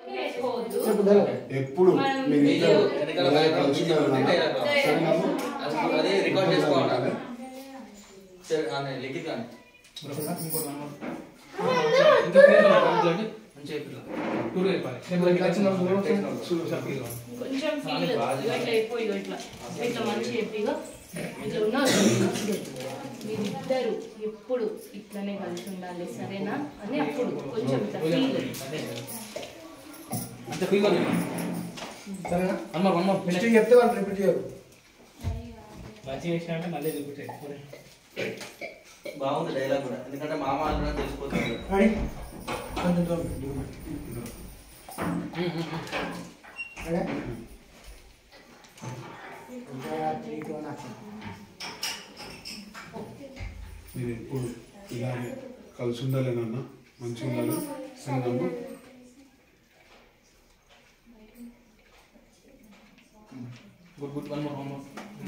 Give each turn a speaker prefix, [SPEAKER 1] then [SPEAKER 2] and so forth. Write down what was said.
[SPEAKER 1] వేసుకోవద్దు.
[SPEAKER 2] ఎప్పుడు
[SPEAKER 1] మనం
[SPEAKER 2] మీరు
[SPEAKER 1] వీడియో
[SPEAKER 2] ఇద్దరు ఇలాగే కలిసి ఉండాలి. సరేనా?
[SPEAKER 3] అది రికార్డ్ చేసుకోవాలి సరే అన్న లిఖిత్ కానీ
[SPEAKER 1] కొంచెం ఫీల్ ఇట్లా అయిపోయి ఇట్లా ఇట్లా మంచి చెప్పిగా ఇట్లా ఉన్నారు మీరిద్దరు ఎప్పుడు ఇట్లానే కలిసి ఉండాలి సరేనా అని అప్పుడు కొంచెం ఇట్లా ఫీల్
[SPEAKER 4] సరేనా
[SPEAKER 5] అమ్మ అమ్మ
[SPEAKER 4] నెక్స్ట్ చెప్తే వాళ్ళు రిపీట్ చేయరు
[SPEAKER 5] మంచిగా చేసినా మళ్ళీ రిపీట్
[SPEAKER 3] బాగుంది డైలాగ్ కూడా ఎందుకంటే మామ అంటున్నా తెలిసిపోతుంది
[SPEAKER 4] రెడీ కొంచెం దూరం పెట్టు, దూరం పెట్టు. రెడీ? ఇంకా three, two, one, action.
[SPEAKER 2] మీరు ఎప్పుడు ఇలాగే కలిసి ఉండాలి నాన్న మంచిగా ఉండాలి సరేనమ్మా
[SPEAKER 5] good good one more one more